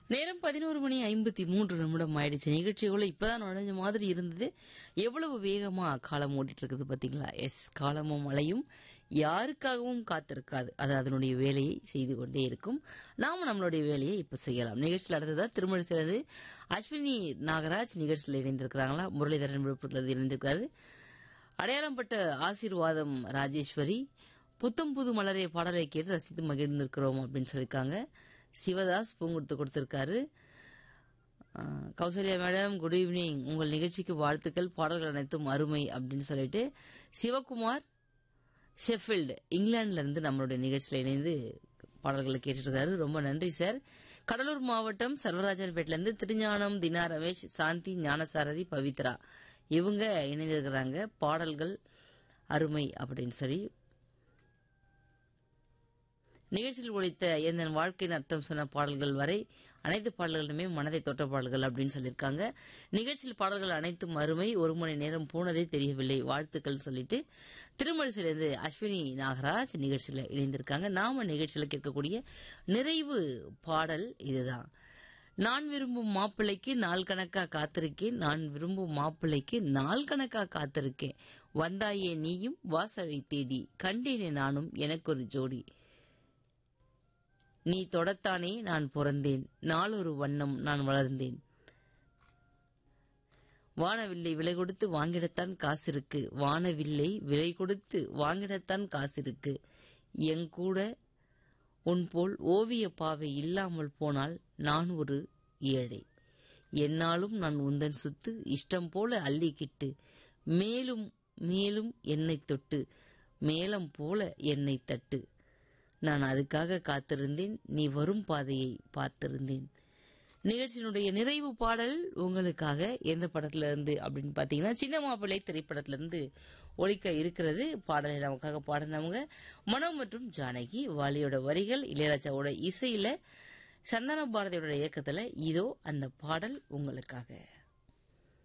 நேரம் பதினோரு மணி ஐம்பத்தி மூன்று நிமிடம் ஆயிடுச்சு நிகழ்ச்சிக்குள்ள இப்பதான் நுழைஞ்ச மாதிரி இருந்தது எவ்வளவு வேகமா காலம் ஓடிட்டு இருக்குது பாத்தீங்களா எஸ் காலமும் மழையும் யாருக்காகவும் காத்திருக்காது அது அதனுடைய வேலையை செய்து கொண்டே இருக்கும் நாம நம்மளுடைய வேலையை இப்ப செய்யலாம் நிகழ்ச்சியில் அடுத்ததா திருமணி சேர்ந்து அஸ்வினி நாகராஜ் நிகழ்ச்சியில் இணைந்திருக்கிறாங்களா முரளிதரன் விழுப்புரத்தில் இணைந்திருக்கிறாரு அடையாளம் பட்ட ஆசீர்வாதம் ராஜேஸ்வரி புத்தம் புது மலரே பாடலை கேட்டு ரசித்து மகிழ்ந்திருக்கிறோம் அப்படின்னு சொல்லியிருக்காங்க சிவதாஸ் பூங்குடுத்து கொடுத்திருக்காரு ஆஹ், கௌசல்யா மேடம் குட் ஈவினிங் உங்கள் நிகழ்ச்சிக்கு வாழ்த்துக்கள் பாடல்கள் அனைத்தும் அருமை அப்படின்னு சொல்லிட்டு சிவகுமார் ஷெஃபீல்டு இங்கிலாந்துல இருந்து நம்மளுடைய நிகழ்ச்சியில இணைந்து பாடல்களை கேட்டுட்டு இருக்காரு ரொம்ப நன்றி சார் கடலூர் மாவட்டம் சர்வராஜன்பேட்டில இருந்து திருஞானம் தினா ரமேஷ் சாந்தி ஞானசாரதி பவித்ரா இவங்க இணைந்திருக்கிறாங்க பாடல்கள் அருமை அப்படின்னு சொல்லி நிகழ்ச்சியில் ஒழித்த எந்த வாழ்க்கையின் அர்த்தம் சொன்ன பாடல்கள் வரை அனைத்து பாடல்களுமே மனதை தொட்ட பாடல்கள் அப்படின்னு சொல்லியிருக்காங்க நிகழ்ச்சியில் பாடல்கள் அனைத்தும் அருமை ஒரு மணி நேரம் போனதே தெரியவில்லை வாழ்த்துக்கள் சொல்லிட்டு திருமழிசிலிருந்து அஸ்வினி நாகராஜ் நிகழ்ச்சியில் இணைந்திருக்காங்க நாம நிகழ்ச்சியில் கேட்கக்கூடிய நிறைவு பாடல் இதுதான் நான் விரும்பும் மாப்பிள்ளைக்கு நாள் கணக்கா காத்திருக்கேன் நான் விரும்பும் மாப்பிள்ளைக்கு நாள் கணக்கா காத்திருக்கேன் வந்தாயே நீயும் வாசலை தேடி கண்டேனே நானும் எனக்கொரு ஜோடி நீ தொடத்தானே நான் பிறந்தேன் நாளொரு வண்ணம் நான் வளர்ந்தேன் வானவில்லை விலை கொடுத்து வாங்கிடத்தான் காசு இருக்கு வானவில்லை விலை கொடுத்து வாங்கிடத்தான் காசு இருக்கு என் கூட உன் போல் ஓவிய பாவை இல்லாமல் போனால் நான் ஒரு ஏழை என்னாலும் நான் உந்தன் சுத்து இஷ்டம் போல அள்ளிக்கிட்டு மேலும் மேலும் என்னை தொட்டு மேலம் போல என்னை தட்டு நான் அதுக்காக காத்திருந்தேன் நீ வரும் பாதையை பார்த்திருந்தேன் நிகழ்ச்சியினுடைய நிறைவு பாடல் உங்களுக்காக எந்த படத்துல இருந்து அப்படின்னு பாத்தீங்கன்னா சின்ன மாப்பிள்ளை திரைப்படத்துல இருந்து ஒழிக்க இருக்கிறது பாடலை நமக்காக பாடினவங்க மனோ மற்றும் ஜானகி வாலியோட வரிகள் இளையராஜாவோட இசையில சந்தன பாரதியோட இயக்கத்துல இதோ அந்த பாடல் உங்களுக்காக